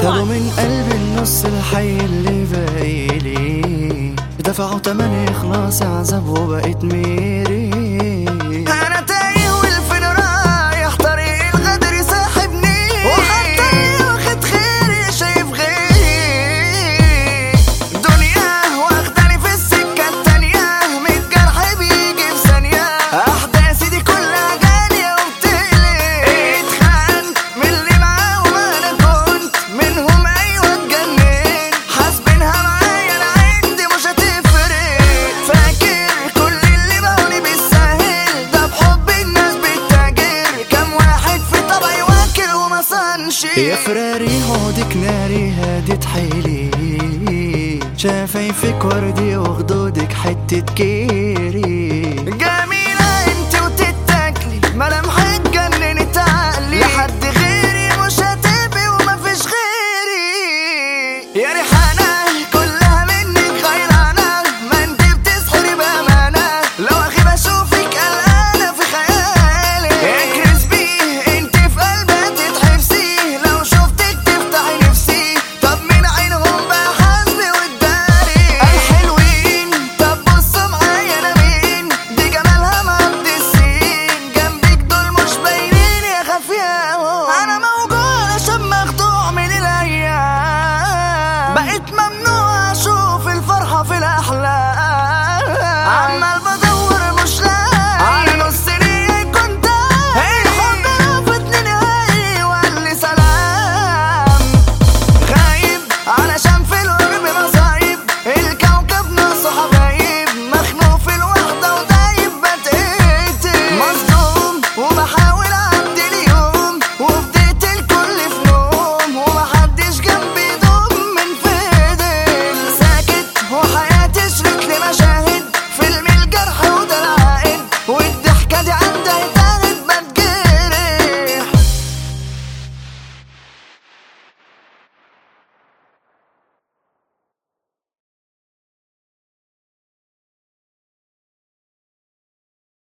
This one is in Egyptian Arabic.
خدوا من قلبي النص الحي اللي باقي لي دفعوا تمن اخلاصي عذاب وبقيت ميري انا تايه والفين رايح طريق الغدر ساحبني وحتى واخد خيري شايف غيري دنيا واخداني في السكة التانية ميت جرح بيجي في ثانية احداثي دي كلها غالية وبتقلق اتخنت من اللي معاهم انا كنت منهم ايوه اتجننت حاسبينها معايا انا عندي مش هتفرق فاكر كل اللي بقولي بالسهل ده بحب الناس بالتاجر كام واحد في طبعي واكل وما صنش يا فراري عودك ناري هادت حيلي شفايفك وردي وخدودك حتة كيري